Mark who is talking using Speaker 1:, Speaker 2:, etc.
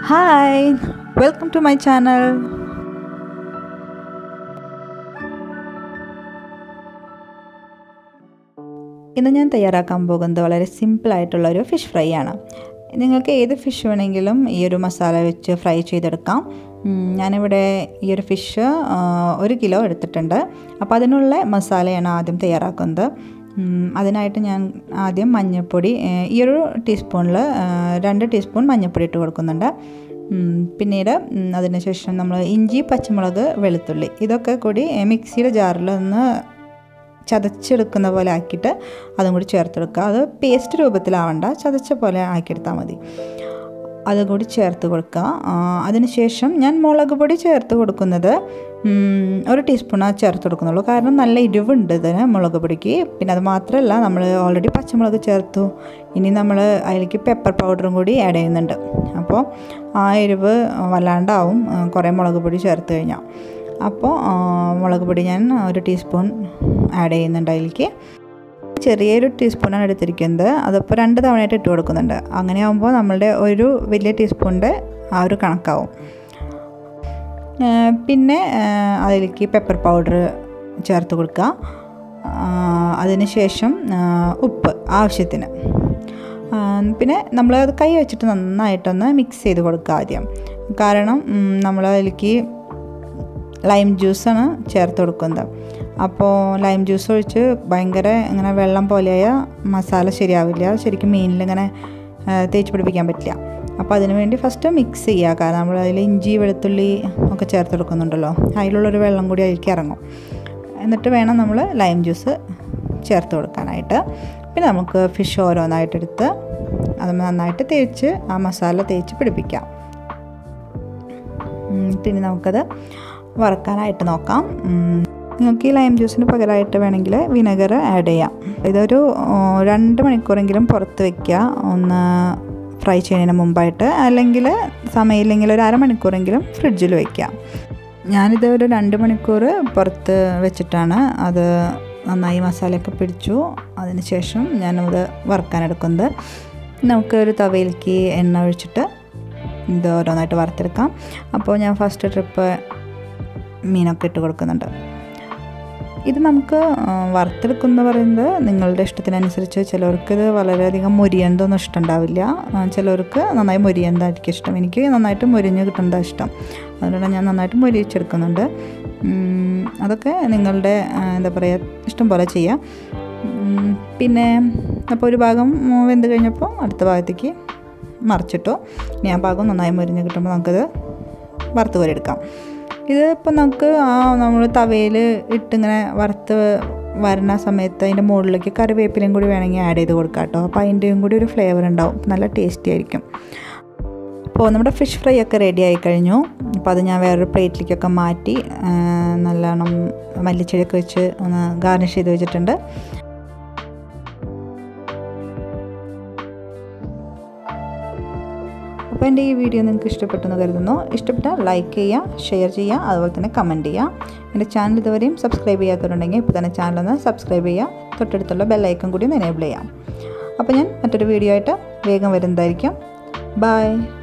Speaker 1: hi welcome to my channel ഇന്ന് ഞാൻ തയ്യാറാക്കാൻ പോകുന്നത് വളരെ സിമ്പിളായിട്ടുള്ള ഒരു ഫിഷ് ഫ്രൈ ആണ് നിങ്ങൾക്ക് ഏത് ഫിഷ് വേണമെങ്കിലും ഈ ഒരു മസാല വെച്ച് ഫ്രൈ ചെയ്തെടുക്കാം ഉം, ഞാനിവിടെ ഈ ഒരു ഫിഷ് ആ, ഒരു കിലോ എടുത്തിട്ടുണ്ട് അപ്പോൾ അതിനുള്ള മസാലയാണ് ആദ്യം തയ്യാറാക്കുന്നത് ഉം, അതിനായിട്ട് ഞാൻ ആദ്യം മഞ്ഞൾപ്പൊടി ഏ, ഈ ഒരു ടീസ്പൂണിൽ രണ്ട് ടീസ്പൂൺ മഞ്ഞൾപ്പൊടി ഇട്ട് കൊടുക്കുന്നുണ്ട് ഉം, പിന്നീട് ഉം, അതിനുശേഷം നമ്മൾ ഇഞ്ചി പച്ചമുളക് വെളുത്തുള്ളി ഇതൊക്കെ കൂടി ഏ, മിക്സിയുടെ ജാറിൽ ഒന്ന് ചതച്ചെടുക്കുന്ന പോലെ ആക്കിയിട്ട് അതും കൂടി ചേർത്തെടുക്കുക അത് പേസ്റ്റ് രൂപത്തിലാവണ്ട ചതച്ച പോലെ ആക്കിയെടുത്താൽ മതി അതും കൂടി ചേർത്ത് കൊടുക്കുക ആ, അതിനുശേഷം ഞാൻ മുളക് പൊടി ചേർത്ത് കൊടുക്കുന്നത് ഉം, ഒരു ടീസ്പൂണാ ചേർത്ത് കൊടുക്കുന്നുള്ളൂ കാരണം നല്ല എരിവുണ്ട് ഇതിന് മുളക് പൊടിക്ക് പിന്നെ അത് മാത്രമല്ല നമ്മൾ ഓൾറെഡി പച്ചമുളക് ചേർത്തു ഇനി നമ്മൾ അതിലേക്ക് പെപ്പർ പൗഡറും കൂടി ആഡ് ചെയ്യുന്നുണ്ട് അപ്പോൾ ആ എരിവ് വല്ലാണ്ടാവും ആ, കുറേ മുളക് പൊടി ചേർത്ത് കഴിഞ്ഞാൽ അപ്പോൾ ആ, മുളക് പൊടി ഞാൻ ഒരു ടീസ്പൂൺ ആഡ് ചെയ്യുന്നുണ്ട് അതിലേക്ക് ചെറിയൊരു ടീസ്പൂണാണ് എടുത്തിരിക്കുന്നത് അതിപ്പോൾ രണ്ട് തവണയായിട്ട് ഇട്ട് കൊടുക്കുന്നുണ്ട് അങ്ങനെ ആകുമ്പോൾ നമ്മളുടെ ഒരു വലിയ ടീസ്പൂണിൻ്റെ ആ ഒരു കണക്കാവും ആ, പിന്നെ ആ, അതിലേക്ക് പെപ്പർ പൗഡർ ചേർത്ത് കൊടുക്കുക ആ, അതിനുശേഷം ആ, ഉപ്പ് ആവശ്യത്തിന് ആ, പിന്നെ നമ്മൾ അത് കൈ വെച്ചിട്ട് നന്നായിട്ടൊന്ന് മിക്സ് ചെയ്ത് കൊടുക്കുക ആദ്യം കാരണം നമ്മൾ അതിലേക്ക് ലൈം ജ്യൂസാണ് ചേർത്ത് കൊടുക്കുന്നത് അപ്പോൾ ലൈം ജ്യൂസ് ഒഴിച്ച് ഭയങ്കര ഇങ്ങനെ വെള്ളം പോലെയായ മസാല ശരിയാവില്ല ശരിക്കും മീനിൽ ഇങ്ങനെ ആ, തേച്ച് പിടിപ്പിക്കാൻ പറ്റില്ല അപ്പോൾ അതിന് വേണ്ടി ഫസ്റ്റ് മിക്സ് ചെയ്യുക കാരണം നമ്മൾ അതിൽ ഇഞ്ചി വെളുത്തുള്ളി ഒക്കെ ചേർത്ത് കൊടുക്കുന്നുണ്ടല്ലോ അതിലുള്ളൊരു വെള്ളം കൂടി അതിലേക്ക് ഇറങ്ങും എന്നിട്ട് വേണം നമ്മൾ ലൈം ജ്യൂസ് ചേർത്ത് കൊടുക്കാനായിട്ട് പിന്നെ നമുക്ക് ഫിഷ് ഓരോന്നായിട്ടെടുത്ത് അത് നന്നായിട്ട് തേച്ച് ആ മസാല തേച്ച് പിടിപ്പിക്കാം ഉം, പിന്നെ നമുക്കത് വറുക്കാനായിട്ട് നോക്കാം ഉം, നിങ്ങൾക്ക് ഈ ലൈം ജ്യൂസിന് പകരമായിട്ട് വേണമെങ്കിൽ വിനെഗർ ആഡ് ചെയ്യാം ഇതൊരു ഓ, രണ്ട് മണിക്കൂറെങ്കിലും പുറത്ത് വയ്ക്കുക ഒന്ന് ഫ്രൈ ചെയ്യുന്നതിന് മുമ്പായിട്ട് അല്ലെങ്കിൽ സമയമില്ലെങ്കിൽ ഒരു അരമണിക്കൂറെങ്കിലും ഫ്രിഡ്ജിൽ വയ്ക്കുക ഞാനിത് ഒരു രണ്ട് മണിക്കൂർ പുറത്ത് വെച്ചിട്ടാണ് അത് നന്നായി മസാലയൊക്കെ പിടിച്ചു അതിന് ശേഷം ഞാനത് വറുക്കാനെടുക്കുന്നത് നമുക്ക് ഒരു തവയിലേക്ക് എണ്ണ ഒഴിച്ചിട്ട് ഇത് ഓരോന്നായിട്ട് വറുത്തെടുക്കാം അപ്പോൾ ഞാൻ ഫസ്റ്റ് ട്രിപ്പ് മീനൊക്കെ ഇട്ട് കൊടുക്കുന്നുണ്ട് ഇത് നമുക്ക് ആ, വറുത്തെടുക്കുന്ന പറയുന്നത് നിങ്ങളുടെ ഇഷ്ടത്തിനനുസരിച്ച് ചിലവർക്ക് ഇത് വളരെയധികം മൊരിയണ്ടൊന്നും ഇഷ്ടമുണ്ടാവില്ല ആ, ചിലവർക്ക് നന്നായി മൊരിയന്തായിരിക്കും ഇഷ്ടം എനിക്ക് നന്നായിട്ട് മൊരിഞ്ഞ് കിട്ടുന്നതാണ് ഇഷ്ടം അതുകൊണ്ട് ഞാൻ നന്നായിട്ട് മൊരിയിച്ചെടുക്കുന്നുണ്ട് ഉം, അതൊക്കെ നിങ്ങളുടെ ആ, എന്താ പറയുക ഇഷ്ടം പോലെ ചെയ്യാം ഉം, പിന്നെ അപ്പോൾ ഒരു ഭാഗം ഉം, വെന്ത് കഴിഞ്ഞപ്പോൾ അടുത്ത ഭാഗത്തേക്ക് മറിച്ചിട്ടു ഇനി ആ ഭാഗം നന്നായി മൊരിഞ്ഞ് കിട്ടുമ്പോൾ നമുക്കത് വറുത്ത് കോരിയെടുക്കാം ഇത് ഇപ്പം നമുക്ക് ആ നമ്മൾ തവയിൽ ഇട്ടിങ്ങനെ വറുത്ത് വരുന്ന സമയത്ത് അതിൻ്റെ മുകളിലേക്ക് കറിവേപ്പിലയും കൂടി വേണമെങ്കിൽ ആഡ് ചെയ്ത് കൊടുക്കാം കേട്ടോ അപ്പോൾ അതിൻ്റെയും കൂടി ഒരു ഫ്ലേവർ ഉണ്ടാവും നല്ല ടേസ്റ്റി ആയിരിക്കും അപ്പോൾ നമ്മുടെ ഫിഷ് ഫ്രൈ ഒക്കെ റെഡി ആയി കഴിഞ്ഞു അപ്പോൾ അത് ഞാൻ വേറൊരു പ്ലേറ്റിലേക്കൊക്കെ മാറ്റി ആ, നല്ലോണം മല്ലിച്ചെടിയൊക്കെ വെച്ച് ഒന്ന് ഗാർണിഷ് ചെയ്ത് വെച്ചിട്ടുണ്ട് അപ്പോൾ എൻ്റെ ഈ വീഡിയോ നിങ്ങൾക്ക് ഇഷ്ടപ്പെട്ടെന്ന് കരുതുന്നു ഇഷ്ടപ്പെട്ടാൽ ലൈക്ക് ചെയ്യുക ഷെയർ ചെയ്യുക അതുപോലെ തന്നെ കമൻറ്റ് ചെയ്യുക എൻ്റെ ചാനൽ ഇതുവരെയും സബ്സ്ക്രൈബ് ചെയ്യാത്തവരുണ്ടെങ്കിൽ ഇപ്പോൾ തന്നെ ചാനലൊന്ന് സബ്സ്ക്രൈബ് ചെയ്യുക തൊട്ടടുത്തുള്ള ബെല്ലൈക്കൺ കൂടി ഒന്ന് എനേബിൾ ചെയ്യാം അപ്പോൾ ഞാൻ മറ്റൊരു വീഡിയോ ആയിട്ട് വേഗം വരുന്നതായിരിക്കും ബൈ